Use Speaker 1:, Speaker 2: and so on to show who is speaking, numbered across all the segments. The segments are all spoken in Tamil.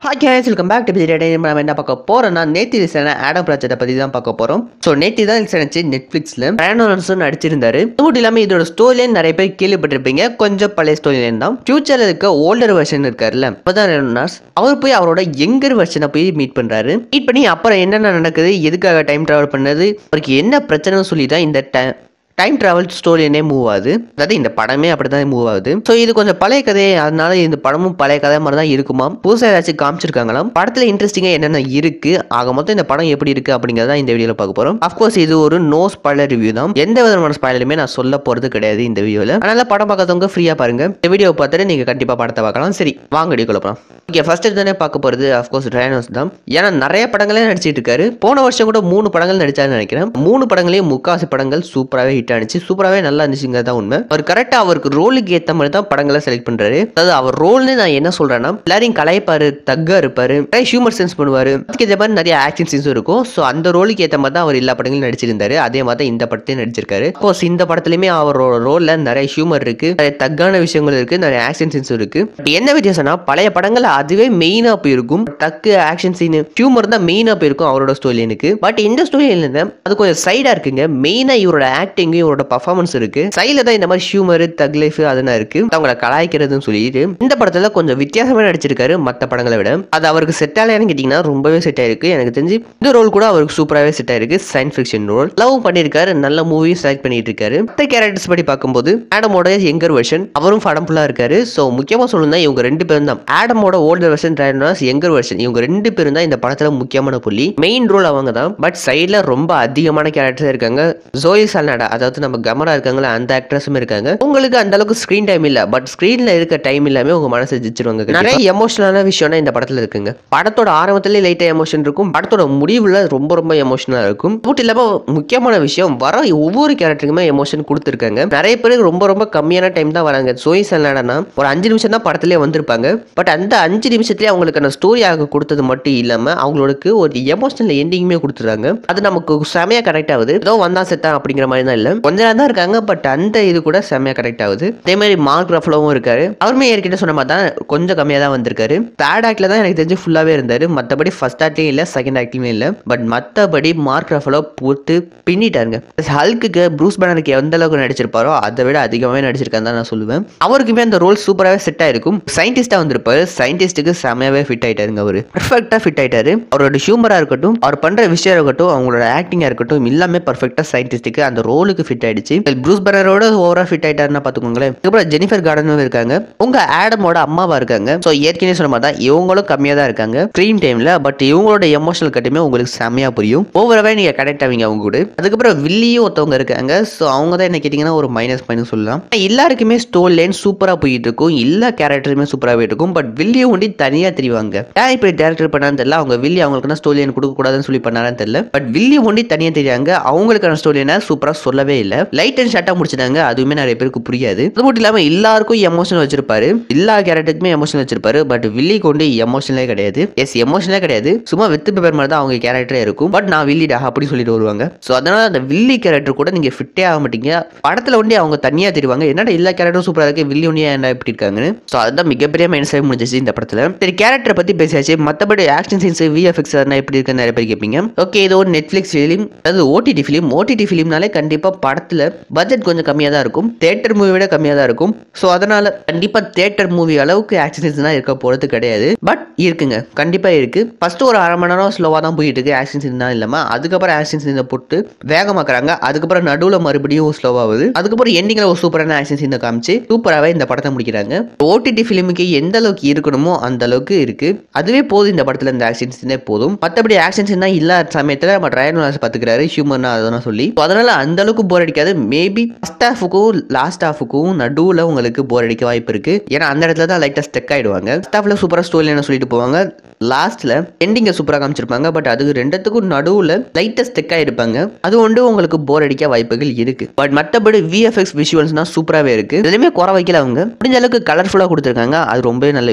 Speaker 1: hi guys welcome back to PG நம்ம என்ன பார்க்க போறோம்னா நேத்தி ரிசன ஆடம் ப்ராஜெக்ட்டை பத்தி தான் பார்க்க போறோம் ஸோ நேத்தி தான் ரிலீஸ் ஆனிச்சு நெட்ஃபிளிக்ஸ்ல ரயானோன்ஸும் நடிச்சிருந்தாரு அது மட்டும் இல்லாம இதோட ஸ்டோரிலேயே நிறைய பேர் கேள்விப்பட்டிருப்பீங்க கொஞ்சம் பழைய ஸ்டோரிலேருந்து தான் ஃபியூச்சர்ல இருக்க ஓல்டர் வெர்ஷன் இருக்காருல்ல அப்பதான் ரயானோனாஸ் அவர் போய் அவரோட யங்கர் வெர்ஷனை போய் மீட் பண்றாரு மீட் பண்ணி அப்புறம் என்னென்ன நடக்குது எதுக்காக டைம் டிராவல் பண்ணது அவருக்கு என்ன பிரச்சனைன்னு சொல்லி தான் இந்த ti- டைம் டிராவல் ஸ்டோரினே மூவ் ஆகுது அதாவது இந்த படமே அப்படிதான் மூவ் ஆகுது ஸோ இது கொஞ்சம் பழைய கதை அதனால இந்த படமும் பழைய கதை மாதிரி தான் இருக்குமா புதுசாக ஏதாச்சும் காமிச்சிருக்காங்களாம் படத்துல இன்ட்ரெஸ்டிங்காக என்னென்ன இருக்கு ஆக மொத்தம் இந்த படம் எப்படி இருக்கு அப்படிங்கிறத இந்த வீடியோல பார்க்க போறோம் அஃப்கோர்ஸ் இது ஒரு நோ ஸ்பாய்லர் ரிவ்யூ தான் எந்த விதமான ஸ்பாய்லருமே நான் சொல்ல போறது கிடையாது இந்த வீடியோல அதனால படம் பார்க்காதவங்க ஃப்ரீயா பாருங்க இந்த வீடியோ பார்த்துட்டு நீங்க கண்டிப்பா படத்தை பார்க்கலாம் சரி வாங்க வீடியோக்குள்ள போலாம் ஓகே ஃபர்ஸ்ட் தானே பார்க்க போறது அஃப்கோர்ஸ் ட்ரைனோஸ் தான் ஏன்னா நிறைய படங்களே நடிச்சிட்டு இருக்காரு போன வருஷம் கூட மூணு படங்கள் நடிச்சாருன்னு நினைக்கிறேன் மூணு படங்களையும் முக்காசி படங்கள் சூப்பராகவே ஹிட் ஆனிச்சு சூப்பராகவே நல்லா இருந்துச்சுங்க தான் உண்மை அவர் கரெக்டாக அவருக்கு ரோலுக்கு ஏற்ற மாதிரி தான் படங்களை செலக்ட் பண்றாரு அதாவது அவர் ரோல்னு நான் என்ன சொல்றேன்னா எல்லாரையும் கலாய்ப்பாரு தக்கா இருப்பாரு நிறைய ஹியூமர் சென்ஸ் பண்ணுவாரு அதுக்கு ஏற்ற மாதிரி நிறைய ஆக்ஷன் சீன்ஸும் இருக்கும் ஸோ அந்த ரோலுக்கு ஏற்ற மாதிரி தான் அவர் எல்லா படங்களும் நடிச்சிருந்தாரு அதே மாதிரி தான் இந்த படத்தையும் நடிச்சிருக்காரு கோர்ஸ் இந்த படத்துலயுமே அவரோட ரோல்ல நிறைய ஹியூமர் இருக்கு நிறைய தக்கான விஷயங்கள் இருக்கு நிறைய ஆக்ஷன் சீன்ஸ் இருக்கு But என்ன வித்தியாசம்னா பழைய படங்கள் அதுவே மெயினா போயிருக்கும் டக்கு ஆக்ஷன் சீன் ஹியூமர் தான் மெயினா போயிருக்கும் அவரோட ஸ்டோரினுக்கு பட் இந்த ஸ்டோரியில அது கொஞ்சம் சைடா இருக்குங்க மெயினா இவரோட ஆக்டிங் இவரோட பர்ஃபார்மன்ஸ் இருக்கு சைடுல தான் இந்த மாதிரி ஹியூமர் தக் லைஃப் அதெல்லாம் இருக்கு அவங்கள கலாய்க்கிறதுன்னு சொல்லிட்டு இந்த படத்துல கொஞ்சம் வித்தியாசமா நடிச்சிருக்காரு மத்த படங்களை விட அது அவருக்கு செட் ஆகலையான்னு கேட்டீங்கன்னா ரொம்பவே செட் ஆயிருக்கு எனக்கு தெரிஞ்சு இந்த ரோல் கூட அவருக்கு சூப்பராகவே செட் ஆயிருக்கு சயின்ஸ் ஃபிக்ஷன் ரோல் லவ் பண்ணியிருக்காரு நல்ல மூவி செலக்ட் பண்ணிட்டு இருக்காரு மற்ற கேரக்டர்ஸ் படி பார்க்கும்போது ஆடமோட எங்கர் வெர்ஷன் அவரும் படம் ஃபுல்லா இருக்காரு ஸோ முக்கியமா சொல்லணும்னா இவங்க ரெண்டு பேரும் தான் ஆடமோட ஓல்டர் வெர்ஷன் ட்ரைனாஸ் எங்கர் வெர்ஷன் இவங்க ரெண்டு பேரும் தான் இந்த படத்துல முக்கியமான புள்ளி மெயின் ரோல் அவங்க தான் பட் சைடில் ரொம்ப அதிகமான கேரக்டர்ஸ் இருக்காங்க ஜோயி சல்நாடா அதாவது நம்ம கமரா இருக்காங்களா அந்த ஆக்ட்ரஸும் இருக்காங்க உங்களுக்கு அந்த அளவுக்கு ஸ்க்ரீன் டைம் இல்ல பட் ஸ்க்ரீன்ல இருக்க டைம் இல்லாம உங்க மனசை ஜிச்சிருவாங்க நிறைய எமோஷனலான விஷயம்னா இந்த படத்துல இருக்குங்க படத்தோட ஆரம்பத்திலே லைட்டா எமோஷன் இருக்கும் படத்தோட முடிவுல ரொம்ப ரொம்ப எமோஷனலா இருக்கும் மட்டும் இல்லாம முக்கியமான விஷயம் வர ஒவ்வொரு கேரக்டருக்குமே எமோஷன் கொடுத்துருக்காங்க நிறைய பேருக்கு ரொம்ப ரொம்ப கம்மியான டைம் தான் வராங்க ஜோயி சல்நாடானா ஒரு அஞ்சு நிமிஷம் தான் படத்திலே வந்திருப்பாங்க பட் அந்த அஞ்சு நிமிஷத்துலேயே அவங்களுக்கான ஸ்டோரியாக கொடுத்தது மட்டும் இல்லாம அவங்களுக்கு ஒரு எமோஷனல் எண்டிங்குமே கொடுத்துறாங்க அது நமக்கு செமையா கனெக்ட் ஆகுது ஏதோ வந்தா செத்தான் அப்படிங்கிற மாதிரி தான் இல்ல கொஞ்ச நேரம் தான் இருக்காங்க பட் அந்த இது கூட செமையா கனெக்ட் ஆகுது அதே மாதிரி மார்க் ரஃபலோவும் இருக்காரு அவருமே ஏற்கனவே சொன்ன மாதிரி தான் கொஞ்சம் கம்மியா தான் வந்திருக்காரு தேர்ட் ஆக்ட்ல தான் எனக்கு தெரிஞ்சு ஃபுல்லாவே இருந்தாரு மத்தபடி ஃபர்ஸ்ட் ஆக்ட்லயும் இல்ல செகண்ட் ஆக்ட்லயும் இல்ல பட் மத்தபடி மார்க் ரஃபலோ போட்டு பின்னிட்டாருங்க ஹல்க்குக்கு ப்ரூஸ் பேனருக்கு எந்த அளவுக்கு நடிச்சிருப்பாரோ அதை விட அதிகமாகவே நடிச்சிருக்கான்னு தான் நான் சொல்லுவேன் அவருக்குமே அந்த ரோல் சூப்பராகவே செட் ஆயிருக்கும் சயின்டிஸ்டா வந்திருப்பாரு சயின்டிஸ்ட்டுக்கு செமையாவே ஃபிட் ஆயிட்டாருங்க அவரு பர்ஃபெக்டா ஃபிட் ஆயிட்டாரு அவரோட ஹியூமரா இருக்கட்டும் அவர் பண்ற விஷயம் இருக்கட்டும் அவங்களோட ஆக்டிங்கா இருக்கட்டும் எல்லாமே பர்ஃபெக்டா சயின்டிஸ்ட்டுக்கு அந்த ரோலுக்கு ஃபிட் ஆயிடுச்சு ப்ரூஸ் பேனரோட ஓவரா ஃபிட் ஆயிட்டாருன்னா பாத்துக்கோங்களேன் அதுக்கப்புறம் ஜெனிஃபர் கார்டனும் இருக்காங்க உங்க ஆடமோட அம்மாவா இருக்காங்க ஸோ ஏற்கனவே சொன்ன மாதிரி தான் இவங்களும் கம்மியா தான் இருக்காங்க ஸ்க்ரீன் டைம்ல பட் இவங்களோட எமோஷனல் கட்டுமே உங்களுக்கு செம்மையா புரியும் ஓவராவே நீங்க கனெக்ட் ஆவீங்க அவங்க கூட அதுக்கப்புறம் வில்லியும் ஒருத்தவங்க இருக்காங்க ஸோ அவங்க தான் என்ன கேட்டீங்கன்னா ஒரு மைனஸ் பாயிண்ட் சொல்லலாம் ஆனா எல்லாருக்குமே ஸ்டோரி லைன் சூப்பரா போயிட்டு இருக்கும் எல்லா கேரக்டருமே சூப்பரா போயிட்டு இருக்கும் பட் வில்லியும் ஒண்டி தனியா தெரிவாங்க ஏன் இப்படி டேரக்டர் பண்ணான்னு தெரியல அவங்க வில்லி அவங்களுக்கு ஸ்டோரி லைன் கொடுக்க கூடாதுன்னு சொல்லி பண்ணாரான்னு தெரியல பட் வில்லி ஒண்டி தனியா தெரியாங்க அவங்களுக்கான ஸ்டோரி லைனை சூப்பரா சொல்லவே இல்லை லைட் அண்ட் ஷார்ட்டா முடிச்சிட்டாங்க அதுவுமே நிறைய பேருக்கு புரியாது அது மட்டும் இல்லாம எல்லாருக்கும் எமோஷன் வச்சிருப்பாரு எல்லா கேரக்டருக்குமே எமோஷன் வச்சிருப்பாரு பட் வில்லி கொண்டு எமோஷனலே கிடையாது எஸ் எமோஷனலே கிடையாது சும்மா வித்து பேப்பர் மாதிரி தான் அவங்க கேரக்டரே இருக்கும் பட் நான் வில்லிடா அப்படி சொல்லிட்டு வருவாங்க ஸோ அதனால அந்த வில்லி கேரக்டர் கூட நீங்க ஃபிட்டே ஆக மாட்டீங்க படத்துல ஒண்டி அவங்க தனியா தெரிவாங்க என்னடா எல்லா கேரக்டரும் சூப்பரா இருக்கு வில்லி ஒன்றியா என்ன இப்படி இருக்காங்கன்னு ஸோ அதுதான் மிகப்பெரிய மைனஸ் ஆகி முடிஞ்சிச்சு இந்த படத்துல சரி கேரக்டரை பத்தி பேசியாச்சு மத்தபடி ஆக்ஷன் சீன்ஸ் விஎஃப்எக்ஸ் அதெல்லாம் எப்படி இருக்குன்னு நிறைய பேர் கேட்பீங்க ஓகே இது ஒரு நெட்ஃபிளிக்ஸ் ஃபிலிம் அதாவது ஓடிடி ஃபிலிம் ஓடிடி ஃபிலிம்னாலே கண்டிப்பா படத்துல பட்ஜெட் கொஞ்சம் கம்மியா தான் இருக்கும் தேட்டர் மூவி விட கம்மியா தான் இருக்கும் ஸோ அதனால கண்டிப்பா தேட்டர் மூவி அளவுக்கு ஆக்ஷன் சீன்ஸ்லாம் இருக்க போறது கிடையாது பட் இருக்குங்க கண்டிப்பா இருக்கு ஃபர்ஸ்ட் ஒரு அரை மணி நேரம் ஸ்லோவா தான் போயிட்டு இருக்கு ஆக்ஷன் சீன் தான் இல்லாம அதுக்கப்புறம் ஆக்ஷன் சீனை போட்டு வேகமாக்குறாங்க அதுக்கப்புறம் நடுவுல மறுபடியும் ஸ்லோவாகுது அதுக்கப்புறம் எண்டிங்ல ஒரு சூப்பரான ஆக்ஷன் சீனை காமிச்சு சூப்பராகவே இந்த படத்தை முடிக்கிறாங்க ஓடிடி ஃபிலிமுக்கு எந்த அளவுக்கு இருக்கணுமோ அந்த அளவுக்கு இருக்கு அதுவே போதும் இந்த படத்துல இந்த ஆக்ஷன் சீனே போதும் மற்றபடி ஆக்ஷன் சீன் தான் இல்லாத சமயத்துல நம்ம ட்ரையன் பாத்துக்கிறாரு ஹியூமன் அதெல்லாம் சொல்லி So அதனால அந்த அளவுக்கு போர் அடிக்காது மேபி ஃபர்ஸ்ட் ஹாஃபுக்கும் லாஸ்ட் ஹாஃபுக்கும் நடுவுல உங்களுக்கு போர் அடிக்க வாய்ப்பு இருக்கு ஏன்னா அந்த இடத்துல தான் லைட்டா ஸ்டெக் ஆயிடுவாங்க ஃபர்ஸ்ட் ஹாஃப்ல சூப்பரா ஸ்டோரி என்ன சொல்லிட்டு போவாங்க லாஸ்ட்ல எண்டிங்க சூப்பரா காமிச்சிருப்பாங்க பட் அது ரெண்டுத்துக்கும் நடுவுல லைட்டா ஸ்டெக் ஆயிருப்பாங்க அது ஒன்று உங்களுக்கு போர் அடிக்க வாய்ப்புகள் இருக்கு பட் மற்றபடி விஎஃப்எக்ஸ் விஷுவல்ஸ்னா சூப்பராகவே இருக்கு எதுலையுமே குறை வைக்கல அவங்க முடிஞ்ச அளவுக்கு கலர்ஃபுல்லாக கொடுத்துருக்காங்க அது ரொம்பவே நல்ல விஷயம் தான்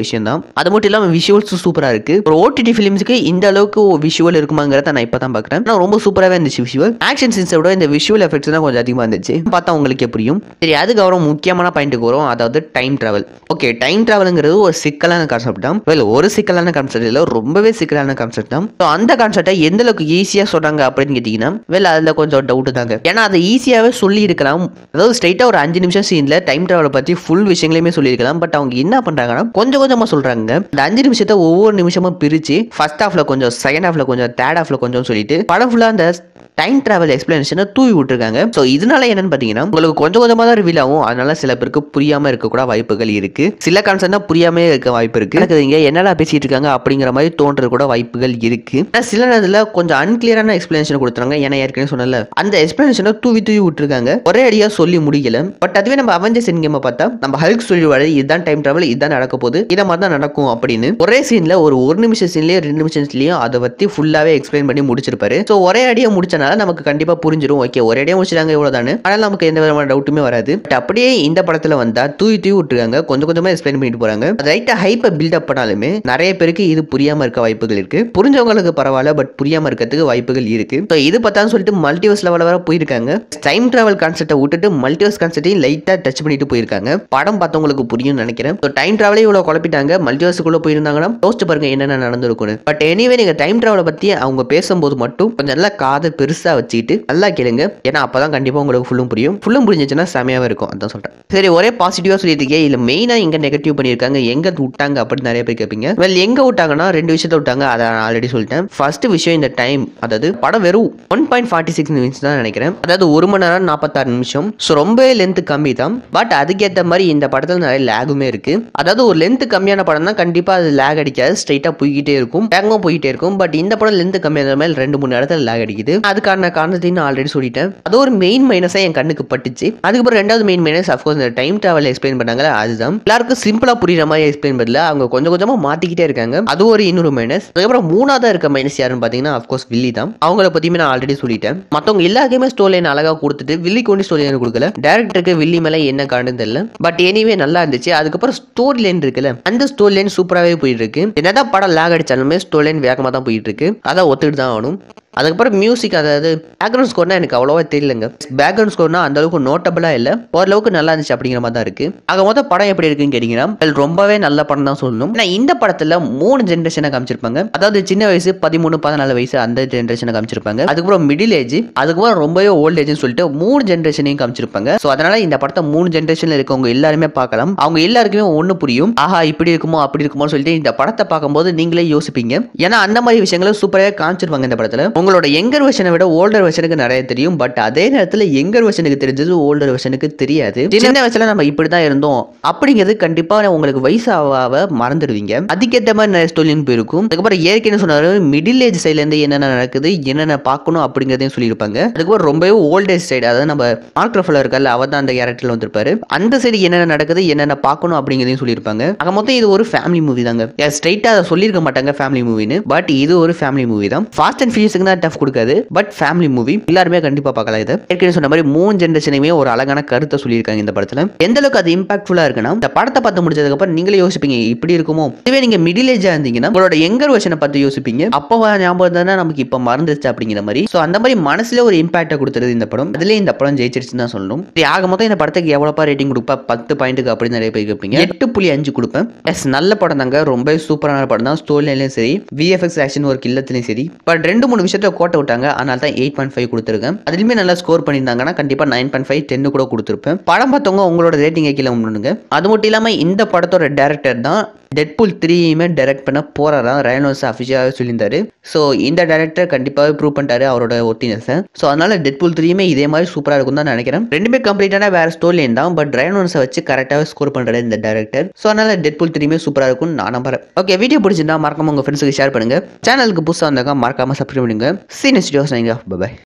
Speaker 1: அது மட்டும் இல்லாம விஷுவல்ஸ் சூப்பரா இருக்கு ஒரு ஓடிடி ஃபிலிம்ஸ்க்கு இந்த அளவுக்கு விஷுவல் இருக்குமாங்கிறத நான் இப்போ தான் பார்க்குறேன் ஆனால் ரொம்ப சூப்பராகவே இருந்துச்சு விஷுவல் ஆக்ஷன் சீன்ஸை விட இந்த விஷுவல் எஃபெக்ட்ஸ் தான் கொஞ்சம் அதிகமாக இருந்துச்சு பார்த்தா உங்களுக்கே புரியும் சரி அதுக்கப்புறம் முக்கியமான பாயிண்ட்டுக்கு வரும் அதாவது டைம் டிராவல் ஓகே டைம் டிராவலுங்கிறது ஒரு சிக்கலான கான்செப்ட் தான் வெல் ஒரு சிக்கலான கான்செப்ட் இல்லை ரொம்பவே சிக்கலான கான்செப்ட் தான் ஸோ அந்த கான்செப்டை எந்த அளவுக்கு ஈஸியாக சொல்றாங்க அப்படின்னு கேட்டிங்கன்னா வெல் அதில் கொஞ்சம் டவுட் தாங்க ஏன்னா அதை ஈஸியாகவே சொல்லி இருக்கலாம் அதாவது ஸ்ட்ரைட்டாக ஒரு அஞ்சு நிமிஷம் சீனில் டைம் டிராவலை பற்றி ஃபுல் விஷயங்களையுமே சொல்லியிருக்கலாம் பட் அவங்க என்ன பண்ணுறாங்கன்னா கொஞ்சம் கொஞ்சமாக சொல்கிறாங்க இந்த அஞ்சு நிமிஷத்தை ஒவ்வொரு நிமிஷமும் பிரித்து ஃபர்ஸ்ட் ஹாஃப்ல கொஞ்சம் செகண்ட் ஹாஃப்ல கொஞ்சம் தேர்ட் ஹாஃப்ல கொஞ்சம் சொல்லிட்டு படம் ஃபுல்லாக அந்த டைம் டிராவல் எக்ஸ்பிளனேஷனை தூவி விட்டுருக்காங்க ஸோ இதனால என்னன்னு பார்த்தீங்கன்னா உங்களுக்கு கொஞ்சம் கொஞ்சமாக தான் ரிவீல் ஆகும் அதனால சில பேருக்கு புரியாம இருக்க கூட வாய்ப்புகள் இருக்கு சில கான்செப்ட் தான் புரியாம இருக்க வாய்ப்பு இருக்கு எனக்கு இங்க என்னடா பேசிட்டு இருக்காங்க அப்படிங்கிற மாதிரி தோன்றது கூட வாய்ப்புகள் இருக்கு ஆனா சில நேரத்தில் கொஞ்சம் அன்கிளியரான எக்ஸ்பிளனேஷன் கொடுத்துறாங்க ஏன்னா ஏற்கனவே சொன்னல அந்த எக்ஸ்பிளனேஷனை தூவி தூவி விட்டுருக்காங்க ஒரே அடியா சொல்லி முடியல பட் அதுவே நம்ம அவெஞ்சர்ஸ் என்கேம பார்த்தா நம்ம ஹல்க் சொல்லிடுவாரு இதுதான் டைம் டிராவல் இதுதான் நடக்க போகுது இதை மாதிரி தான் நடக்கும் அப்படின்னு ஒரே சீன்ல ஒரு ஒரு நிமிஷம் சீன்லயே ரெண்டு நிமிஷத்துலயும் அதை பத்தி ஃபுல்லாவே எக்ஸ்பிளைன் பண்ணி முடிச்சிருப்பாரு ஸோ ஒரே அடியா முடிச்சனால நமக்கு கண்டிப்பா புரிஞ்சிடும் ஓகே ஒரே அடியா முடிச்சிட்டாங்க இவ்வளவுதானே அதனால நமக்கு எந்த விதமான டவுட்டுமே வராது பட் அப்படியே இந்த படத்துல வந்தா தூவி தூவி விட்டுருக்காங்க கொஞ்சம் கொஞ்சமா எக்ஸ்பிளைன் பண்ணிட்டு போறாங்க ரைட்டா ஹைப்பை பில்டப் பண்ணாலுமே நிறைய பேருக்கு இது புரியாம இருக்க வாய்ப்புகள் இருக்கு புரிஞ்சவங்களுக்கு பரவாயில்ல பட் புரியாம இருக்கிறதுக்கு வாய்ப்புகள் இருக்கு ஸோ இது பார்த்தான்னு சொல்லிட்டு மல்டிவர்ஸ் லெவலில் வர போயிருக்காங்க டைம் டிராவல் கான்செப்டை விட்டுட்டு மல்டிவர்ஸ் கான்செப்டையும் லைட்டா டச் பண்ணிட்டு போயிருக்காங்க படம் பார்த்தவங்களுக்கு புரியும்னு நினைக்கிறேன் ஸோ டைம் டிராவலே இவ்வளவு குழப்பிட்டாங்க மல்டிவர்ஸுக்குள்ள போயிருந்தாங்கன்னா யோசிச்சு பாருங்க என்னென்ன நடந்திருக்கும்னு பட் எனிவே நீங்க டைம் டிராவலை பத்தி அவங்க பேசும்போது மட்டும் கொஞ்சம் நல்லா காதை பெருசா வச்சுக்கிட்டு நல்லா கேளுங்க ஏன்னா அப்பதான் கண்டிப்பா உங்களுக்கு ஃபுல்லும் புரியும் ஃபுல்லும் புரிஞ்சிச்சுன்னா செமையாவே இருக்கும் அதான் சொல்றேன் சரி ஒரே பாசிட்டிவா சொல்லியிருக்கே இல்ல மெயினா எங்க நெகட்டிவ் பண்ணியிருக்காங்க எங்க விட்டாங்க அப்படின்னு நிறைய பேர் கேட்பீங்க வெல் எங்க விட்டாங்கன்னா ரெண்டு விஷயத்த விட்டாங்க அதை நான் ஆல்ரெடி சொல்லிட்டேன் ஃபர்ஸ்ட் விஷயம் இந்த டைம் அதாவது படம் வெறும் ஒன் பாயிண்ட் ஃபார்ட்டி சிக்ஸ் நிமிஷம் தான் நினைக்கிறேன் அதாவது ஒரு மணி நேரம் நாற்பத்தாறு நிமிஷம் ஸோ ரொம்ப லென்த் கம்மி தான் பட் அதுக்கேற்ற மாதிரி இந்த படத்தில் நிறைய லேகுமே இருக்கு அதாவது ஒரு லென்த் கம்மியான படம் தான் கண்டிப்பா அது லேக் அடிக்காது ஸ்ட்ரைட்டா போய்கிட்டே இருக்கும் லேங்கும் போயிட்டே இருக்கும் பட் இந்த படம் லென்த் கம்மியான மாதிரி ரெண்டு மூணு இடத்துல லேக் அடிக்குது அதுக்கான காரணத்தையும் நான் ஆல்ரெடி சொல்லிட்டேன் அது ஒரு மெயின் மைனஸா என் கண்ணுக்கு பட்டுச்சு அதுக்கப்புறம் ரெண்டாவது மெயின் மைனஸ் அஃப்கோர்ஸ் இந்த டைம் டிராவல் எக்ஸ்பிளைன் பண்ணாங்களா அதுதான் எல்லாருக்கும் சிம்பிளா புரியுற மாதிரி எக்ஸ்பிளைன் பண்ணல அவங்க கொஞ்சம் கொஞ்சமா மாத்திக்கிட்டே இருக்காங்க அது ஒரு இன்னொரு மைனஸ் அதுக்கப்புறம் மூணாவதா இருக்க மைனஸ் யாருன்னு பாத்தீங்கன்னா அஃப்கோர்ஸ் வில்லி தான் அவங்கள பத்தியுமே நான் ஆல்ரெடி சொல்லிட்டேன் மத்தவங்க எல்லாருக்குமே ஸ்டோரி லைன் அழகா கொடுத்துட்டு வில்லிக்கு ஒன்றும் ஸ்டோரி லைன் கொடுக்கல டேரக்டருக்கு வில்லி மேல என்ன காரணம் தெரியல பட் எனிவே நல்லா இருந்துச்சு அதுக்கப்புறம் ஸ்டோரி லைன் இருக்குல்ல அந்த ஸ்டோரி லைன் சூப்பராகவே போயிட்டு இருக்கு என்னதான் படம் லேக் அடிச்சாலுமே ஸ்டோரி லைன் வேகமாக தான் போயிட்டு இருக்கு அதான் ஒத்துக்கிட்டு தான் ஆகணும் அதுக்கப்புறம் மியூசிக் அதாவது பேக்ரவுண்ட் ஸ்கோர்னா எனக்கு அவ்வளோவா தெரியலங்க பேக்ரவுண்ட் ஸ்கோர்னா அந்த அளவுக்கு நோட்டபிளா இல்லை ஓரளவுக்கு நல்லா இருந்துச்சு அப்படிங்கிற மாதிரி தான் இருக்கு ஆக மொத்தம் படம் எப்படி இருக்குன்னு கேட்டீங்கன்னா well, ரொம்பவே நல்ல படம் தான் சொல்லணும் ஏன்னா இந்த படத்துல மூணு ஜென்ரேஷனை காமிச்சிருப்பாங்க அதாவது சின்ன வயசு பதிமூணு பதினாலு வயசு அந்த ஜென்ரேஷனை காமிச்சிருப்பாங்க அதுக்கப்புறம் மிடில் ஏஜ் அதுக்கப்புறம் ரொம்பவே ஓல்ட் ஏஜ்னு சொல்லிட்டு மூணு ஜென்ரேஷனையும் காமிச்சிருப்பாங்க ஸோ அதனால இந்த படத்தை மூணு ஜென்ரேஷன்ல இருக்கவங்க எல்லாருமே பார்க்கலாம் அவங்க எல்லாருக்குமே ஒன்று புரியும் ஆஹா இப்படி இருக்குமோ அப்படி இருக்குமோ சொல்லிட்டு இந்த படத்தை பார்க்கும்போது நீங்களே யோசிப்பீங்க ஏன்னா அந்த மாதிரி விஷயங்களை சூப்பராக காமிச்சிருப்பாங்க இந்த படத்துல உங்களோட எங்கர் வெர்ஷனை விட ஓல்டர் வெர்ஷனுக்கு நிறைய தெரியும் பட் அதே நேரத்தில் எங்கர் வெர்ஷனுக்கு தெரிஞ்சது ஓல்டர் வெர்ஷனுக்கு தெரியாது சின்ன வயசுல நம்ம இப்படி தான் இருந்தோம் அப்படிங்கிறது கண்டிப்பா உங்களுக்கு வயசு ஆக ஆக மறந்துடுவீங்க அதுக்கேற்ற மாதிரி நிறைய ஸ்டோலியும் போயிருக்கும் அதுக்கப்புறம் ஏற்கனவே சொன்னாரு மிடில் ஏஜ் சைட்ல இருந்து என்னென்ன நடக்குது என்னென்ன பார்க்கணும் அப்படிங்கிறதையும் சொல்லியிருப்பாங்க அதுக்கப்புறம் ரொம்பவே ஓல்ட் ஏஜ் சைடு அதாவது நம்ம மார்க் ரஃபலர் இருக்கல அவர் தான் அந்த கேரக்டர்ல வந்திருப்பாரு அந்த சைடு என்னென்ன நடக்குது என்னென்ன பார்க்கணும் அப்படிங்கிறதையும் சொல்லியிருப்பாங்க ஆக மொத்தம் இது ஒரு ஃபேமிலி மூவி தாங்க ஸ்ட்ரைட்டா அதை சொல்லியிருக்க மாட்டாங்க ஃபேமிலி மூவின்னு பட் இது ஒரு ஃபேமிலி மூவி தான் ஃபாஸ்ட் அண்ட் ஃபியூஸுக்கு தான் டஃப் கொடுக்காது பட் ஃபேமிலி மூவி எல்லாருமே கண்டிப்பா பார்க்கலாம் இதை ஏற்கனவே சொன்ன மாதிரி மூணு ஜென்ரேஷனையுமே ஒரு அழகான கருத்தை சொல்லியிருக்காங்க இந்த படத்துல எந்த அளவுக்கு அது இம்பாக்ட்ஃபுல்லா இருக்குன்னா இந்த படத்தை பார்த்து முடிச்சதுக்கு அப்புறம் நீங்களே யோசிப்பீங்க இப்படி இருக்குமோ இதுவே நீங்க மிடில் ஏஜா இருந்தீங்கன்னா உங்களோட எங்கர் வருஷனை பார்த்து யோசிப்பீங்க அப்போ ஞாபகம் தானே நமக்கு இப்ப மறந்துச்சு அப்படிங்கிற மாதிரி சோ அந்த மாதிரி மனசுல ஒரு இம்பாக்டை கொடுத்துருது இந்த படம் அதுல இந்த படம் ஜெயிச்சிருச்சுன்னு தான் சொல்லணும் சரி, ஆக மொத்தம் இந்த படத்துக்கு எவ்வளோப்பா ரேட்டிங் கொடுப்பா பத்து பாயிண்ட்டுக்கு அப்படின்னு நிறைய பேர் கேட்பீங்க எட்டு புள்ளி அஞ்சு கொடுப்பேன் எஸ் நல்ல படம் தாங்க ரொம்ப சூப்பரான படம் தான் ஸ்டோரிலையும் சரி விஎஃப்எக்ஸ் ஆக்ஷன் ஒர்க் இல்லத்துலையும் சரி பட் ரெண்டு மூணு விஷயத்த கோட்டை விட்டாங்க அதனால தான் எயிட் பாயிண்ட் ஃபைவ் கொடுத்துருக்கேன் அதுலயுமே நல்லா ஸ்கோர் பண்ணியிருந்தாங்கன்னா கண்டிப்பா நைன் பாயிண்ட் ஃபைவ் டென்னு கூட கொடுத்துருப்பேன் படம் பார்த்தவங்க உங்களோட ரேட்டிங் கீழே பண்ணுங்க அது மட்டும் இல்லாம இந்த படத்தோட டேரக்டர் தான் டெட்புல் த்ரீயுமே டைரக்ட் பண்ண போறாராம் ரயனோஸ் அஃபிஷியலாக சொல்லியிருந்தாரு ஸோ இந்த டேரக்டர் கண்டிப்பாகவே ப்ரூவ் பண்ணிட்டாரு அவரோட ஒர்த்தினஸை ஸோ அதனால டெட்புல் த்ரீயுமே இதே மாதிரி சூப்பராக இருக்கும் தான் நினைக்கிறேன் ரெண்டுமே கம்ப்ளீட்டான வேற ஸ்டோரி லைன் தான் பட் ரயனோஸை வச்சு கரெக்டாகவே ஸ்கோர் பண்ணுறாரு இந்த டேரக்டர் ஸோ அதனால டெட்புல் த்ரீயுமே சூப்பராக இருக்கும்னு நான் நம்புறேன் ஓகே வீடியோ பிடிச்சிருந்தா மறக்காம உங்க ஃப்ரெண்ட்ஸுக்கு ஷேர் பண்ணுங்க சேனலுக்கு புதுசாக வந்தாங்க மறக்காம சப்ஸ்கிரைப் பண்ணுங்க சீனியர் ஸ்டுடியோஸ் நீங்கள் பாய்